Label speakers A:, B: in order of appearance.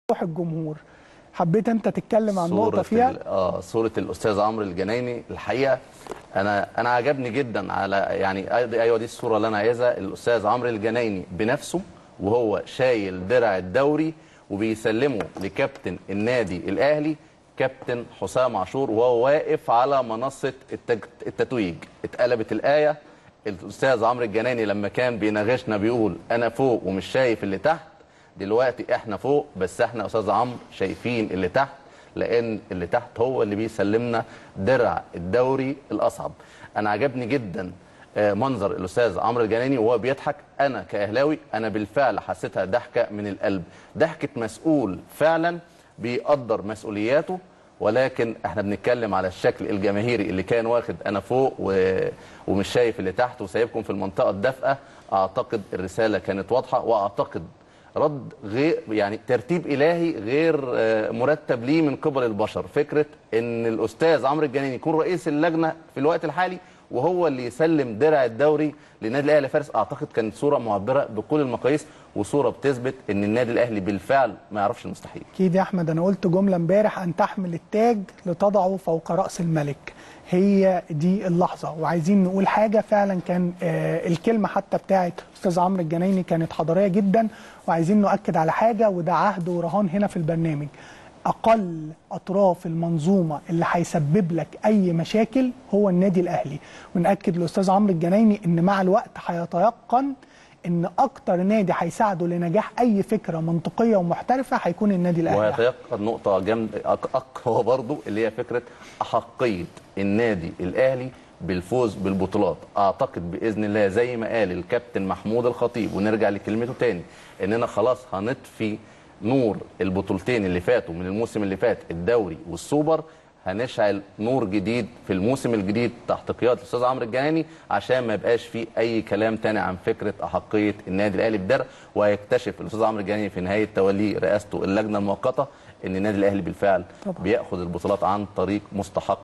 A: روح الجمهور حبيت انت تتكلم عن نقطه
B: صورة
A: فيها
B: ال- اه صورة الأستاذ عمرو الجنايني الحقيقة أنا أنا عجبني جدا على يعني أي- أيوه دي الصورة اللي أنا عايزها الأستاذ عمرو الجنايني بنفسه وهو شايل درع الدوري وبيسلمه لكابتن النادي الأهلي كابتن حسام عاشور وهو واقف على منصة التج- التتويج اتقلبت الآية الأستاذ عمرو الجنايني لما كان بيناغشنا بيقول أنا فوق ومش شايف اللي تحت دلوقتي احنا فوق بس احنا يا استاذ عمرو شايفين اللي تحت لان اللي تحت هو اللي بيسلمنا درع الدوري الاصعب انا عجبني جدا آه، منظر الاستاذ عمرو الجناني وهو بيضحك انا كاهلاوي انا بالفعل حسيتها ضحكه من القلب ضحكه مسؤول فعلا بيقدر مسؤولياته ولكن احنا بنتكلم على الشكل الجماهيري اللي كان واخد انا فوق و... ومش شايف اللي تحت وسايبكم في المنطقه الدافئه اعتقد الرساله كانت واضحه واعتقد رد غير يعني ترتيب الهي غير آه، مرتب ليه من قبل البشر فكره ان الاستاذ عمرو الجناني يكون رئيس اللجنه في الوقت الحالي وهو اللي يسلم درع الدوري للنادي الاهلي فارس اعتقد كانت صوره معبره بكل المقاييس وصوره بتثبت ان النادي الاهلي بالفعل ما يعرفش المستحيل
A: اكيد يا احمد انا قلت جمله امبارح ان تحمل التاج لتضعه فوق راس الملك هي دي اللحظه وعايزين نقول حاجه فعلا كان آه الكلمه حتى بتاعت استاذ عمرو الجنايني كانت حضاريه جدا وعايزين نؤكد على حاجه وده عهد ورهان هنا في البرنامج اقل اطراف المنظومه اللي هيسبب لك اي مشاكل هو النادي الاهلي وناكد لاستاذ عمرو الجنايني ان مع الوقت هيتيقن ان اكتر نادي هيساعده لنجاح اي فكره منطقيه ومحترفه هيكون النادي الاهلي
B: وهيتيقن نقطة جامدة أق- أقوى برضو اللي هي فكرة أحقية النادي الأهلي بالفوز بالبطولات أعتقد بإذن الله زي ما قال الكابتن محمود الخطيب ونرجع لكلمته تاني إننا خلاص هنطفي نور البطولتين اللي فاتوا من الموسم اللي فات الدوري والسوبر هنشعل نور جديد في الموسم الجديد تحت قياده الاستاذ عمرو الجناني عشان ما يبقاش فيه اي كلام تاني عن فكره احقيه النادي الاهلي بدرع وهيكتشف الاستاذ عمرو الجناني في نهايه توليه رئاسته اللجنه المؤقته ان النادي الاهلي بالفعل
A: طبعا.
B: بياخذ البطولات عن طريق مستحق